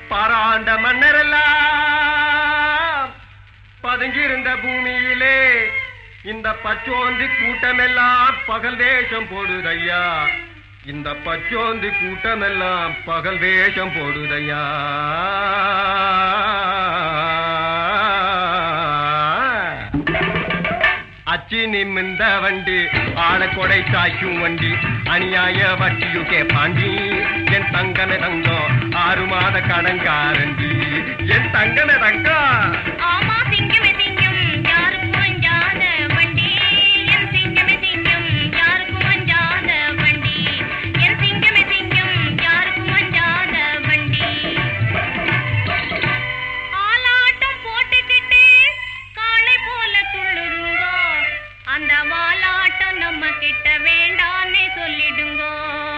பாராண்ட மன்னரெல்லாம் பதுங்கியிருந்த பூமியிலே இந்த பச்சோந்தி கூட்டமெல்லாம் பகல் வேஷம் போடுதையா இந்த பச்சோந்தி கூட்டமெல்லாம் பகல் வேஷம் போடுதையா அச்சி நிமிந்த வண்டி ஆளை கொடை சாய்க்கும் வண்டி அநியாய வட்டியுக்கே பாண்டி என் தங்கன தங்கம் ஆறு மாத கடன்காரண்டி என் தங்கன தங்கம் ஆமா சிங்கமே சிங்கம் யாருக்கும் அஞ்சாத வண்டி என் சிங்கமே சிங்கம் யாருக்கும் அஞ்சாத வண்டி என் சிங்கமே சிங்கம் யாருக்கும் அஞ்சாத வண்டி ஆலாட்டம் போட்டுக்கிட்டு காளை போல துள்ளுதுங்கோ அந்த வாலாட்டம் நம்ம கிட்ட வேண்டான்னு சொல்லிடுங்கோ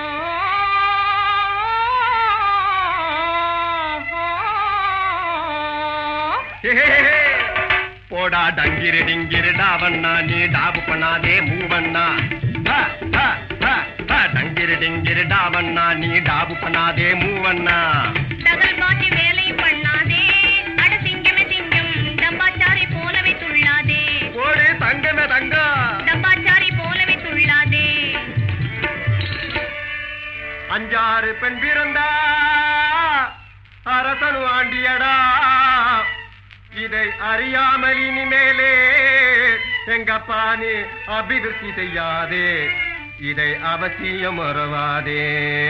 ஹேஹேஹே. போடா டங்கிரு டிங்கிரு டாவண்ணா நீ டாபு பண்ணாதே மூவண்ணா ஹ, ஹ, ஹ, ஹ. டங்கிரு டிங்கிரு டாவண்ணா நீ டாபு பண்ணாதே மூவண்ணா டகல் பாட்டி வேலை பண்ணாதே அட சிங்கமே சிங்கம் டம்பாச்சாரி போலவே துள்ளாதே போடு தங்கமே தங்கம் டம்பாச்சாரி போலவே துள்ளாதே அஞ்சாறு பெண் பிறந்தா அரசனு ஆண்டியடா இதை அறியாமல் இனிமேலே எங்கப்பா நீ அபிவிருத்தி செய்யாதே இதை அவசியம் மறவாதே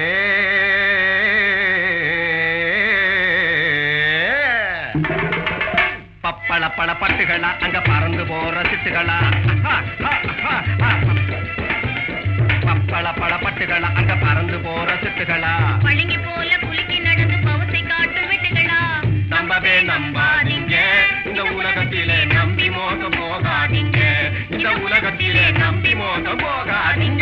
பப்பள பல பட்டுகளா அங்க பறந்து போற சிட்டுகளா ஹ, ஹ, ஹ, ஹ. பப்பள பல பட்டுகளா அங்க பறந்து போற சிட்டுகளா பழுங்கி போல குலுக்கி நடந்து பவசை காட்டும் வெட்டுகளா நம்பவே நம்பாதீங்க இந்த உலகத்திலே நம்பி மோசம் போகாதீங்க இந்த உலகத்திலே நம்பி மோசம் போகாதீங்க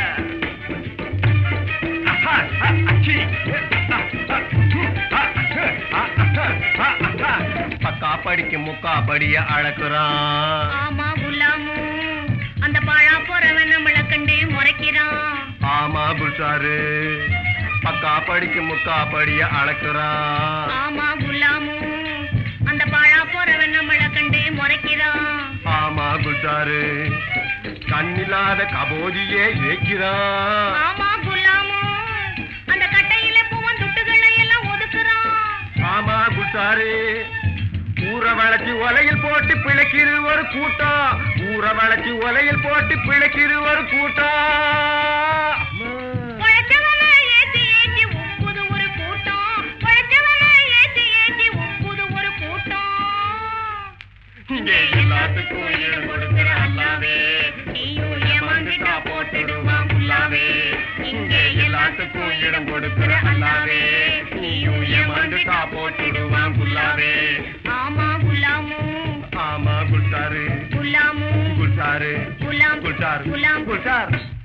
அஹா, அ, அச்சி. அ, அ, ஹு, அ, அ, அ, அ, அ, அ. பக்கா படிக்கு முக்கா படிய அழக்குறான் ஆமா குலாமு அந்த பாழா போறவன் நம்மள கண்டு முறைக்கிறான் ஆமா குல்சாரு பக்கா படிக்கு முக்கா படிய அழக்குறான் ஆமா குலாமு அந்த பாழா போறவன் நம்மள கண்டு முறைக்கிறான் ஆமா குல்சாரு கண்ணில்லாத கபோதியே ஏக்கிறான் ஆமா குலாமு அந்த கட்டையில பூவன் துட்டுகளை எல்லாம் ஒதுக்குறான் ஆமா குல்சாரு ஊற வளைச்சி ஒலையில் போட்டு பிழைக்கிற ஒரு கூட்டம் ஊற வளைச்சி ஒலையில் போட்டு பிழைக்கிற ஒரு கூட்டம் அம்மா. உழைச்சவனை ஏத்தி ஏத்தி ஒப்புது ஒரு கூட்டம் உழைச்சவனை ஏத்தி ஏத்தி ஒப்புது ஒரு கூட்டம் இங்க எல்லாத்துக்கும் ஈடு கொடுக்கிற அல்லாவே நீயும் ஏமாந்துட்டா போட்டுடுவான் புல்லாவே இங்க எல்லாத்துக்கும் இடம் கொடுக்கிற அல்லாவே நீயும் ஏமாந்துட்டா போட்டுடுவான் குல்லாவே ஆமா குலாமு ஆமா குல்சாரு குலாமு குல்சாரு குலாம் குல்சார் குலாம் குல்சார்